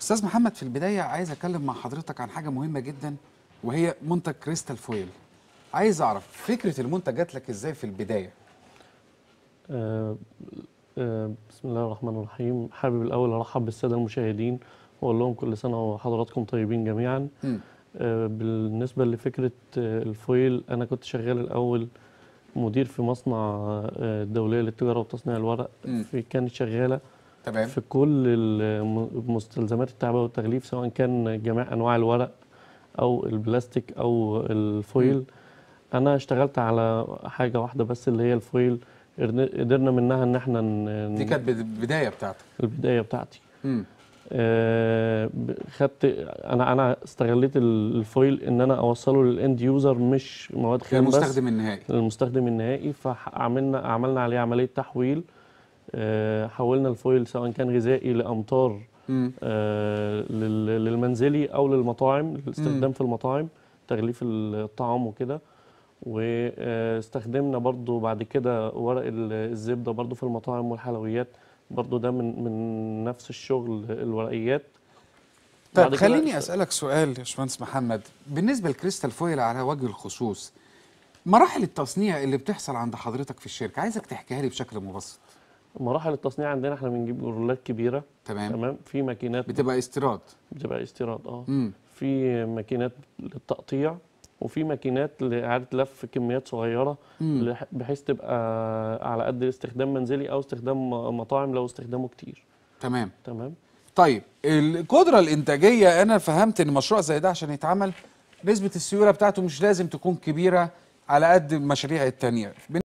استاذ محمد في البدايه عايز اتكلم مع حضرتك عن حاجه مهمه جدا وهي منتج كريستال فويل عايز اعرف فكره المنتج جات لك ازاي في البدايه آه، آه، بسم الله الرحمن الرحيم حابب الأول أرحب بالسادة المشاهدين وأقول لهم كل سنة وحضراتكم طيبين جميعا مم. آه، بالنسبة لفكرة آه، الفويل أنا كنت شغال الأول مدير في مصنع آه، الدولية للتجارة وتصنيع الورق مم. في كانت شغالة تمام في كل الم- مستلزمات التعبئة والتغليف سواء كان جميع أنواع الورق أو البلاستيك أو الفويل أنا اشتغلت على حاجة واحدة بس اللي هي الفويل قدرنا- قدرنا منها إن احنا ن- دي كانت البدايه بتاعتك البداية بتاعتي مم. آه، ب- خدت انا انا استغليت ال- الفويل ان انا اوصله للاند يوزر مش مواد خام بس المستخدم النهائي للمستخدم النهائي فعملنا عملنا عليه عمليه تحويل آه، حولنا الفويل سواء كان غذائي لامطار مم. آه، لل- للمنزلي او للمطاعم للاستخدام في المطاعم تغليف الطعام وكده واستخدمنا برضو بعد كده ورق ال- الزبده برضو في المطاعم والحلويات برضو ده من من نفس الشغل الورقيات بعد طيب كده خليني اشت- اسالك سؤال يا باشمهندس محمد بالنسبه لكريستال فويل على وجه الخصوص مراحل التصنيع اللي بتحصل عند حضرتك في الشركه عايزك تحكيها لي بشكل مبسط مراحل التصنيع عندنا احنا بنجيب رولات كبيره تمام تمام في ماكينات بتبقى استيراد بتبقى استيراد اه مم. في ماكينات للتقطيع وفي ماكينات لإعادة لف كميات صغيرة مم. لح- بحيث تبقى على قد الاستخدام منزلي أو استخدام مطاعم لو استخدامه كتير تمام تمام طيب القدرة الإنتاجية أنا فهمت إن مشروع زي ده عشان يتعمل نسبة السيولة بتاعته مش لازم تكون كبيرة على قد المشاريع التانية